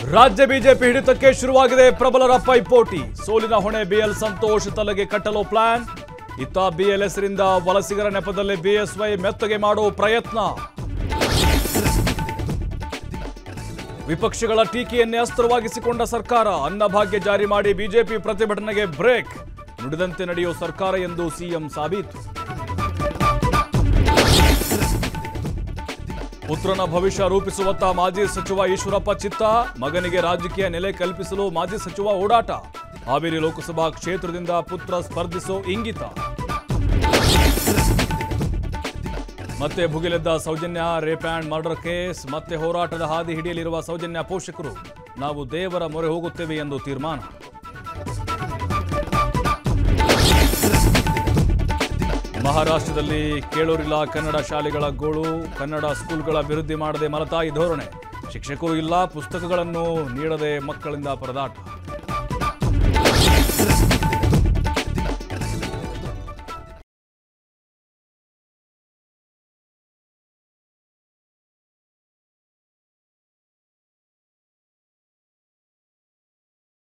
ರಾಜ್ಯ ಬಿಜೆಪಿ ಹಿಡಿತಕ್ಕೆ ಶುರುವಾಗಿದೆ ಪ್ರಬಲರ ಪೈಪೋಟಿ ಸೋಲಿನ ಹೊಣೆ ಬಿಎಲ್ ಸಂತೋಷ್ ತಲೆಗೆ ಕಟ್ಟಲು ಪ್ಲಾನ್ ಇತ್ತ ಬಿಎಲ್ಎಸ್ ರಿಂದ ವಲಸಿಗರ ನೆಪದಲ್ಲಿ ಬಿಎಸ್ವೈ ಮೆತ್ತಗೆ ಮಾಡೋ ಪ್ರಯತ್ನ ವಿಪಕ್ಷಗಳ ಟೀಕೆಯನ್ನೇ ಅಸ್ತ್ರವಾಗಿಸಿಕೊಂಡ ಸರ್ಕಾರ ಅನ್ನಭಾಗ್ಯ ಜಾರಿ ಮಾಡಿ ಬಿಜೆಪಿ ಪ್ರತಿಭಟನೆಗೆ ಬ್ರೇಕ್ ನುಡಿದಂತೆ ನಡೆಯೋ ಸರ್ಕಾರ ಎಂದು ಸಿಎಂ ಸಾಬೀತು ಪುತ್ರನ ಭವಿಷ್ಯ ರೂಪಿಸುವತ್ತ ಮಾಜಿ ಸಚಿವ ಈಶ್ವರಪ್ಪ ಚಿತ್ತ ಮಗನಿಗೆ ರಾಜಕೀಯ ನೆಲೆ ಕಲ್ಪಿಸಲು ಮಾಜಿ ಸಚಿವ ಓಡಾಟ ಹಾವೇರಿ ಲೋಕಸಭಾ ಕ್ಷೇತ್ರದಿಂದ ಪುತ್ರ ಸ್ಪರ್ಧಿಸೋ ಇಂಗಿತ ಮತ್ತೆ ಭುಗಿಲೆದ್ದ Soujanya rape and murder case ಮತ್ತೆ ಹೋರಾಟದ ಹಾದಿ ಹಿಡಿಯಲಿರುವ ಸೌಜನ್ಯ ಪೋಷಕರು ನಾವು ದೇವರ ಮೊರೆ ಹೋಗುತ್ತೇವೆ ಎಂದು ತೀರ್ಮಾನ ಮಹಾರಾಷ್ಟ್ರದಲ್ಲಿ ಕೇಳೋರಿಲ್ಲ ಕನ್ನಡ ಶಾಲೆಗಳ ಗೋಳು ಕನ್ನಡ ಸ್ಕೂಲ್ಗಳ ಅಭಿವೃದ್ಧಿ ಮಾಡದೆ ಮಲತಾಯಿ ಧೋರಣೆ ಶಿಕ್ಷಕರು ಇಲ್ಲ ಪುಸ್ತಕಗಳನ್ನು ನೀಡದೆ ಮಕ್ಕಳಿಂದ ಪರದಾಟ